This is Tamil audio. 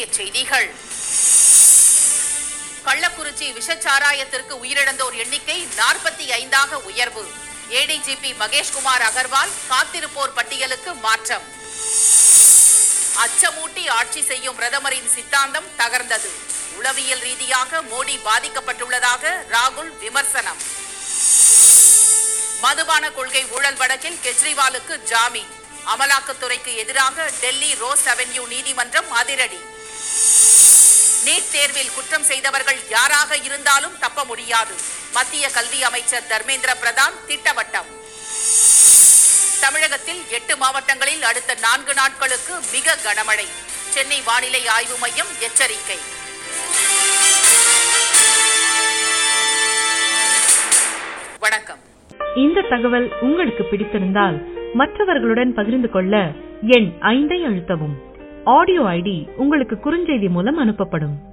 செய்திகள் கள்ளக்குறிச்சி விஷச்சாராயத்திற்கு உயிரிழந்தோர் எண்ணிக்கை நாற்பத்தி ஐந்தாக உயர்வு ஏடிஜிபி மகேஷ்குமார் அகர்வால் காத்திருப்போர் பட்டியலுக்கு மாற்றம் அச்சமூட்டி ஆட்சி செய்யும் பிரதமரின் சித்தாந்தம் தகர்ந்தது உளவியல் ரீதியாக மோடி பாதிக்கப்பட்டுள்ளதாக ராகுல் விமர்சனம் மதுபான கொள்கை ஊழல் வழக்கில் கெஜ்ரிவாலுக்கு ஜாமீன் அமலாக்கத்துறைக்கு எதிராக டெல்லி ரோஸ் அவென்யூ நீதிமன்றம் அதிரடி நீட் தேர்வில் குற்றம் செய்தவர்கள் யாராக இருந்தாலும் தப்ப முடியாது மத்திய கல்வி அமைச்சர் தர்மேந்திர பிரதான் திட்டவட்டம் தமிழகத்தில் எட்டு மாவட்டங்களில் அடுத்த நான்கு நாட்களுக்கு மிக கனமழை சென்னை வானிலை ஆய்வு மையம் எச்சரிக்கை வணக்கம் இந்த தகவல் உங்களுக்கு பிடித்திருந்தால் மற்றவர்களுடன் பகிர்ந்து கொள்ள எண் ஐந்தை அழுத்தவும் ஆடியோ ஐடி உங்களுக்கு குறுஞ்செய்தி மூலம் அனுப்பப்படும்